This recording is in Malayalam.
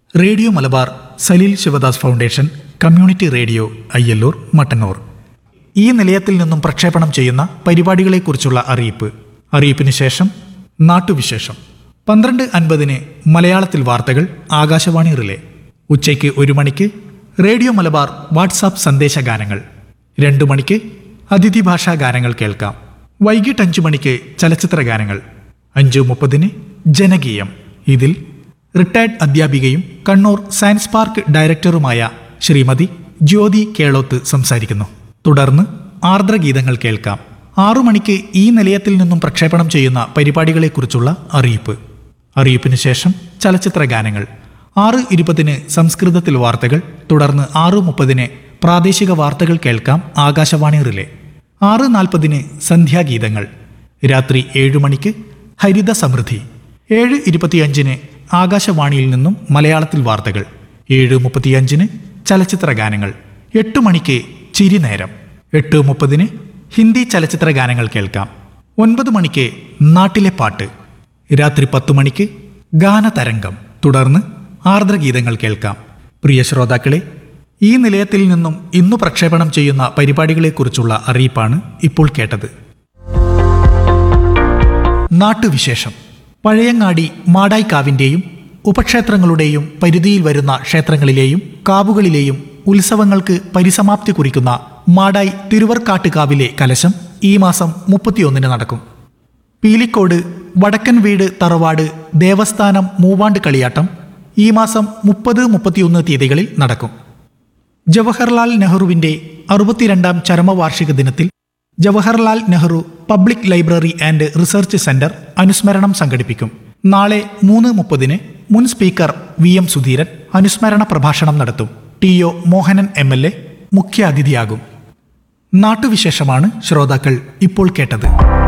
radio Malabar Saleel Sivadas foundation community radio Ayyallur Mattannur ഈ നിലയത്തിൽ നിന്നും പ്രക്ഷേപണം ചെയ്യുന്ന പരിപാടികളെക്കുറിച്ചുള്ള അറിയിപ്പ് അറിയിപ്പിന് ശേഷം നാട്ടുവിശേഷം പന്ത്രണ്ട് അൻപതിന് മലയാളത്തിൽ വാർത്തകൾ ആകാശവാണി റിലേ ഉച്ചയ്ക്ക് ഒരു മണിക്ക് റേഡിയോ മലബാർ വാട്സാപ്പ് സന്ദേശ ഗാനങ്ങൾ രണ്ടു മണിക്ക് അതിഥി ഭാഷാ ഗാനങ്ങൾ കേൾക്കാം വൈകിട്ട് അഞ്ചു മണിക്ക് ചലച്ചിത്ര ഗാനങ്ങൾ അഞ്ചു മുപ്പതിന് ജനകീയം ഇതിൽ റിട്ടയർഡ് അധ്യാപികയും കണ്ണൂർ സയൻസ് പാർക്ക് ഡയറക്ടറുമായ ശ്രീമതി ജ്യോതി കേളോത്ത് സംസാരിക്കുന്നു തുടർന്ന് ആർദ്രഗീതങ്ങൾ കേൾക്കാം ആറു മണിക്ക് ഈ നിലയത്തിൽ നിന്നും പ്രക്ഷേപണം ചെയ്യുന്ന പരിപാടികളെക്കുറിച്ചുള്ള അറിയിപ്പ് അറിയിപ്പിന് ശേഷം ചലച്ചിത്ര ഗാനങ്ങൾ ആറ് ഇരുപതിന് സംസ്കൃതത്തിൽ വാർത്തകൾ തുടർന്ന് ആറ് മുപ്പതിന് പ്രാദേശിക വാർത്തകൾ കേൾക്കാം ആകാശവാണി റിലേ ആറ് നാൽപ്പതിന് സന്ധ്യാഗീതങ്ങൾ രാത്രി ഏഴു മണിക്ക് ഹരിത സമൃദ്ധി ഏഴ് ഇരുപത്തിയഞ്ചിന് ആകാശവാണിയിൽ നിന്നും മലയാളത്തിൽ വാർത്തകൾ ഏഴ് മുപ്പത്തിയഞ്ചിന് ചലച്ചിത്ര ഗാനങ്ങൾ എട്ട് മണിക്ക് ചിരിനേരം എട്ട് മുപ്പതിന് ഹിന്ദി ചലച്ചിത്ര ഗാനങ്ങൾ കേൾക്കാം ഒൻപത് മണിക്ക് നാട്ടിലെ പാട്ട് രാത്രി പത്തു മണിക്ക് ഗാനതരംഗം തുടർന്ന് ആർദ്രഗീതങ്ങൾ കേൾക്കാം പ്രിയ ശ്രോതാക്കളെ ഈ നിലയത്തിൽ നിന്നും ഇന്നു പ്രക്ഷേപണം ചെയ്യുന്ന പരിപാടികളെക്കുറിച്ചുള്ള അറിയിപ്പാണ് ഇപ്പോൾ കേട്ടത് നാട്ടുവിശേഷം പഴയങ്ങാടി മാടായിക്കാവിൻ്റെയും ഉപക്ഷേത്രങ്ങളുടെയും പരിധിയിൽ വരുന്ന ക്ഷേത്രങ്ങളിലെയും കാവുകളിലെയും ഉത്സവങ്ങൾക്ക് പരിസമാപ്തി കുറിക്കുന്ന മാടായി തിരുവർക്കാട്ടുകാവിലെ കലശം ഈ മാസം മുപ്പത്തിയൊന്നിന് നടക്കും പീലിക്കോട് വടക്കൻ വീട് തറവാട് ദേവസ്ഥാനം മൂവാണ്ട് കളിയാട്ടം ഈ മാസം മുപ്പത് മുപ്പത്തിയൊന്ന് തീയതികളിൽ നടക്കും ജവഹർലാൽ നെഹ്റുവിന്റെ അറുപത്തിരണ്ടാം ചരമവാർഷിക ദിനത്തിൽ Jawaharlal Nehru public library and research centre അനുസ്മരണം സംഘടിപ്പിക്കും നാളെ മൂന്ന് മുപ്പതിന് മുൻ സ്പീക്കർ വി എം സുധീരൻ അനുസ്മരണ പ്രഭാഷണം നടത്തും T O Mohanan M L A മുഖ്യ അതിഥിയാകും നാട്ടുവിശേഷമാണ് ശ്രോതാക്കൾ ഇപ്പോൾ കേട്ടത്